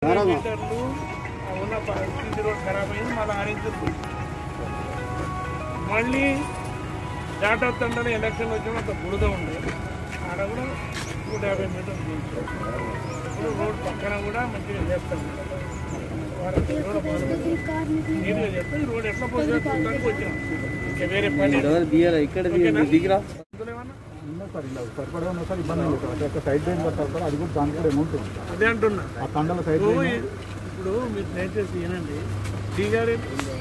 మీటర్లు ఉన్న పరిస్థితి రోడ్ ఖరాబ్ అయింది మళ్ళీ ఆరించులు పోయింది. మళ్ళీ డాటా తండని ఎలక్షన్ వచ్చిన అంత బురద ఉండే ఆడ కూడా నూట యాభై మీటర్లు చేయించారు ఇప్పుడు రోడ్ పక్కన కూడా మంచిగా చేస్తాం వారికి రోడ్ బాగుంది. నీట్గా చేస్తాం ఈ రోడ్ ఎట్లా పోతే చూడడానికి వచ్చినాం ఇంకా వేరే పని ఇక్కడ దిగిరా అందులో ఏమన్నా ఉన్నాయి సార్ ఇలా సరిపడా ఉన్నాయి సార్ ఇబ్బంది లేదు సార్ ఒక సైడ్ లైన్ పట్టాలి సార్ అది కూడా దానికి కూడా అమౌంట్ ఉంది అదే అంటున్నా ఆ తండల సైడ్ ఇప్పుడు లైన్ ఇప్పుడు మీరు దయచేసి ఏనండి దిగారే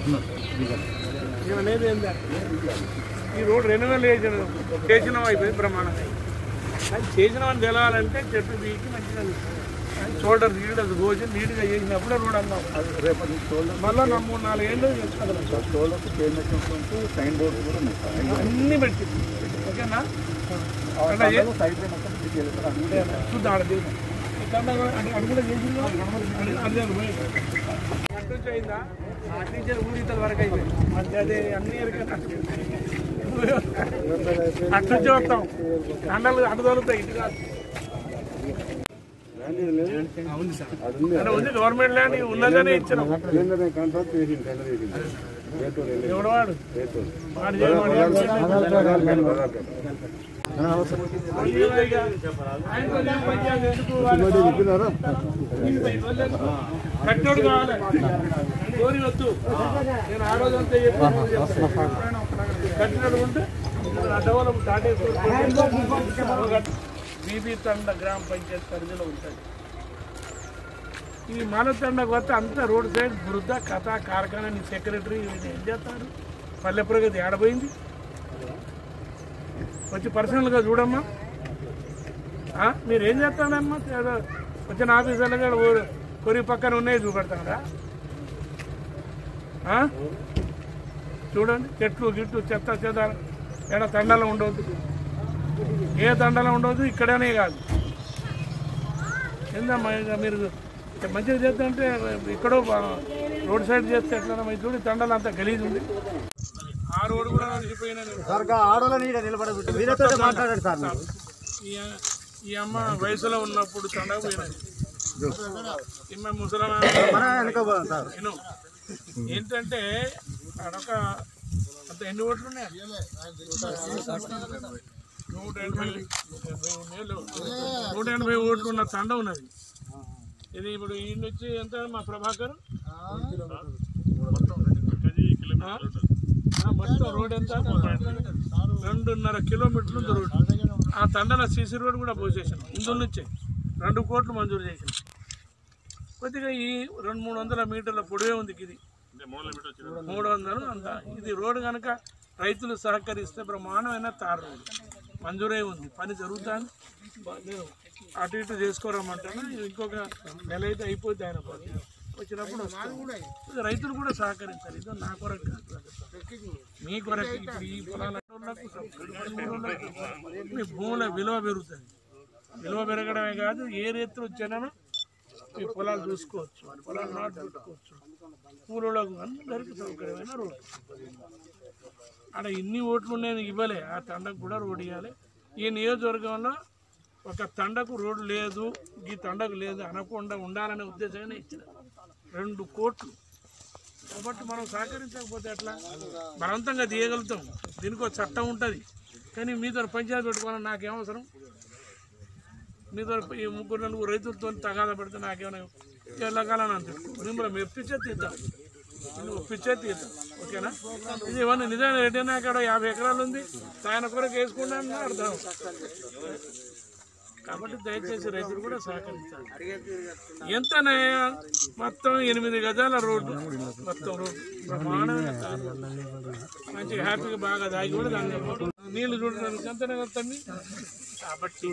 అనేది ఏంటంటే ఈ రోడ్ రెన్యువల్ చేసిన చేసినాం అయిపోయింది బ్రహ్మాండంగా కానీ చేసినామని తెలవాలంటే చెట్టు బీకి మంచిగా షోల్డర్ నీట్ అది కోసి నీట్గా చేసినప్పుడే రోడ్ అన్నాం రేపటి షోల్డర్ మళ్ళీ నా మూడు నాలుగు ఏళ్ళు చేసుకోగలం sir shoulders payment sign boards కూడా ఉన్నాయి సార్ అన్నీ పెట్టింది ఓకేనా ఆ తండలో సైడ్ లైన్ మొత్తం తీసేయాలి సార్ అది కూడా చూద్దాం ఆడ చూద్దాం ఇక్కడ కూడా అది అది కూడా చేసిందా అది- అదే పోయి. అటు నుంచి అయిందా అటు నుంచి ఊరితల వరకు అయిపోయింది మధ్య అదే అన్ని ఎరకన్నా. అటు నుంచి వస్తాం కండలు అటు తొలుతాయి ఇటు కాదు అవును సార్ అంటే ఉంది గవర్నమెంట్ ల్యాండ్ ఉన్నదనే ఇచ్చినాం కాంట్రాక్ట్ చేసింది టెండర్ చేసింది ఎవడు వాడు వాడు చేయమని ఆయనతో ఏం పంచాయతీ ఎందుకు వాడు? కట్టోడు కావాలి కోరి వద్దు నేను ఆ రోజు అంతా చెప్పాను కట్టినట్టు ఉంటే అడ్డవాళ్ళం దాటేసుకోవాలి బీబీ తండ గ్రామ పంచాయతీ పరిధిలో ఉంటుంది ఈ మానతండకు వస్తే అంతా రోడ్ సైడ్ బృద్ధ కథ కార్ఖానా నీ సెక్రటరీ వీళ్ళు ఏం చేస్తారు పల్లె ప్రగతి ఆడపోయింది వచ్చి పర్సనల్గా చూడమ్మా ఆ, మీరు ఏం చేస్తాడమ్మా ఏదో వచ్చిన ఆఫీసర్లుగా ఊరు కొరి పక్కన ఉన్నాయి చూపెడతాడా ఆ? చూడండి చెట్లు గిట్లు చెత్త చెత్త ఏడ తండలో ఉండవద్దు ఏ తండలో ఉండవద్దు ఇక్కడనే కాదు ఏందమ్మా ఇక మీరు మంచిగా చేస్తే అంటే ఇక్కడో బా- రోడ్ సైడ్ చేస్తే ఎట్లా మరి చూడు తండలు అంతా గలీజ్ ఉంది ఆ రోడ్ కూడా వెళ్ళిపోయినా నేను సార్ ఆడోళ్ళ నీడ నిలబడబెట్టి మీరేతో మాట్లాడండి సార్ మీరు ఈ ఈ అమ్మ వయసులో ఉన్నప్పుడు తండగ పోయినది ఈమె ముసలమ్మ మన వెనక పోదాం సార్ నేను ఏంటంటే అడొక అంత ఎన్ని ఓట్లు ఉన్నాయి నూట ఎనభై ఎనభై ఉన్నాయి. నూట ఎనభై ఓట్లు ఉన్న తండ ఉన్నది ఇది ఇప్పుడు ఈ నుంచి ఎంత మా ప్రభాకర్ ఆ? ఆ, మొత్తం రోడ్ ఎంత రెండున్నర కిలోమీటర్లు ఉంది రోడ్ ఆ తండల సీసీ రోడ్ కూడా పోసేసాను ఇందులో నుంచే రెండు కోట్లు మంజూరు చేసాను కొద్దిగా ఈ రెండు మూడు వందల మీటర్ల పొడవే ఉంది ఇది మూడు వందలు అంత ఇది రోడ్డు కనుక రైతులు సహకరిస్తే బ్రహ్మాండమైన తారు రోడ్డు మంజూరై ఉంది పని జరుగుతుంది నేను అటు ఇటు చేసుకోరమ్మంటాను ఇది ఇంకొక నెల అయితే అయిపోద్ది ఆయన పని వచ్చినప్పుడు వస్తాను. ఇది రైతులు కూడా సహకరించాలి ఇది నా కొరకు కాదు. మీ కొరకు ఇప్పుడు ఈ పొలాల వాళ్ళకు మీ భూముల విలువ పెరుగుతుంది విలువ పెరగడమే కాదు ఏ రైతులు వచ్చానో మీ పొలాలు చూసుకోవచ్చు పొలాలు నాటు పెట్టుకోవచ్చు కూలోళ్ళకు అందరికీ సౌకర్యమైన రోడ్డు ఆడ ఇన్ని ఓట్లు ఉన్నాయని ఇవ్వలే ఆ తండకు కూడా రోడ్డు ఇవ్వాలి ఈ నియోజకవర్గంలో ఒక తండకు రోడ్డు లేదు ఈ తండకు లేదు అనకుండా ఉండాలనే ఉద్దేశంగానే ఇచ్చిన రెండు కోట్లు కాబట్టి మనం సహకరించకపోతే ఎట్లా బలవంతంగా తీయగలుగుతాం దీనికి ఒక చట్టం ఉంటుంది కానీ మీతో పంచాయతీ పెట్టుకోవాలని నాకేం అవసరం మీతో ఈ ముగ్గురు నలుగురు రైతులతో తగాద పెడితే నాకేమైనా ఎల్లకాలని అంత మిమ్మల్ని మెప్పించే తీద్దాం నేను ఒప్పించే తీద్దాం ఓకేనా ఇది ఇవన్నీ నిజంగా రెడ్డి అక్కడ యాభై ఎకరాలు ఉంది ఆయన కొరకు వేసుకున్నాను అర్థం కాబట్టి దయచేసి రైతులు కూడా సహకరించాలి ఎంతనే మొత్తం ఎనిమిది గజాల రోడ్డు మొత్తం రోడ్డు బ్రహ్మాండమైన కారు రోడ్డు. మంచిగా హ్యాపీగా బాగా దాగి కూడా దాని నీళ్లు చూడడానికి ఎంతనే వస్తుంది కాబట్టి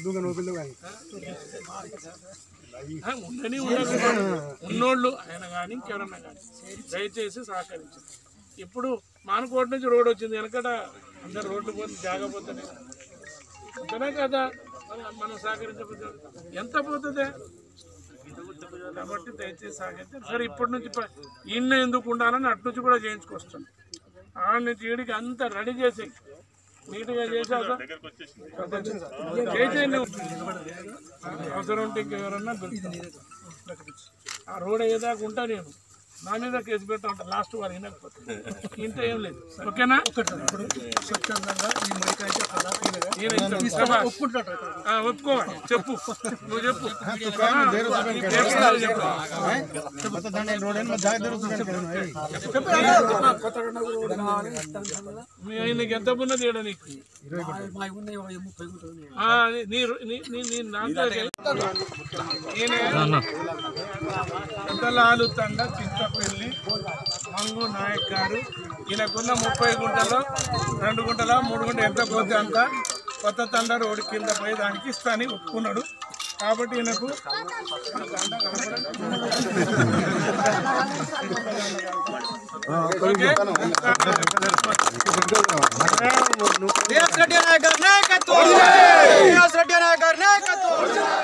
ఆ, ఉండని ఉండకపోయినా ఉన్నోళ్ళు ఆయన కానీ ఇంకెవరన్నా కానీ దయచేసి సహకరించారు ఇప్పుడు మానుకోట నుంచి రోడ్ వచ్చింది వెనకట అందరు రోడ్డు పోతే జాగా పోతేనే అంతనే కదా మనం- మనం సహకరించకపోతే ఎంత పోతుంది కాబట్టి దయచేసి సహకరించారు సరే ఇప్పటి నుంచి ప- ఈయన ఎందుకు ఉండాలని అటు నుంచి కూడా చేయించుకొస్తాను ఆడ నుంచి ఈడికి అంతా రెడీ చేసి నీట్గా చేసాక చేసేయండి అవసరం ఉంటే ఇంకెవరన్నా దొరుకుతారు ఆ రోడ్ అయ్యేదాకా ఉంటా నేను నా మీద కేసు పెట్టా ఉంటా లాస్ట్ వారు వినకపోతే ఇంత ఏం లేదు ఓకేనా స్వచ్ఛందంగా ఈ మైక్ అయితే అక్కడ దాకా నేను ఇంత ఇష్టమా? ఆ, ఒప్పుకోవాలి చెప్పు నువ్వు చెప్పు ఆ, నీ పేరు చెప్పు. మీ ఆయనకి ఎంత ఉన్నది ఈడ నీకు మా ఉన్నాయి ఒక ముప్పై ఉంటుంది ఆ, నీ- నీ నీ- నీ నీ దాంట్లో ఈయన గుంటలాలు తండ చింతపల్లి మంగు నాయక్ గారు ఈయనకున్న ముప్పై గుంటలో రెండు గుంటల మూడు గుంటలు ఎంత పోతే అంత కొత్త తండ రోడ్డు కింద పోయి దానికి ఇస్తాని ఒప్పుకున్నాడు కాబట్టి ఈయనకు ఓకే? రెడ్డి నాయకర్ నాయకత్వం రెడ్డి నాయకర్ నాయకత్వం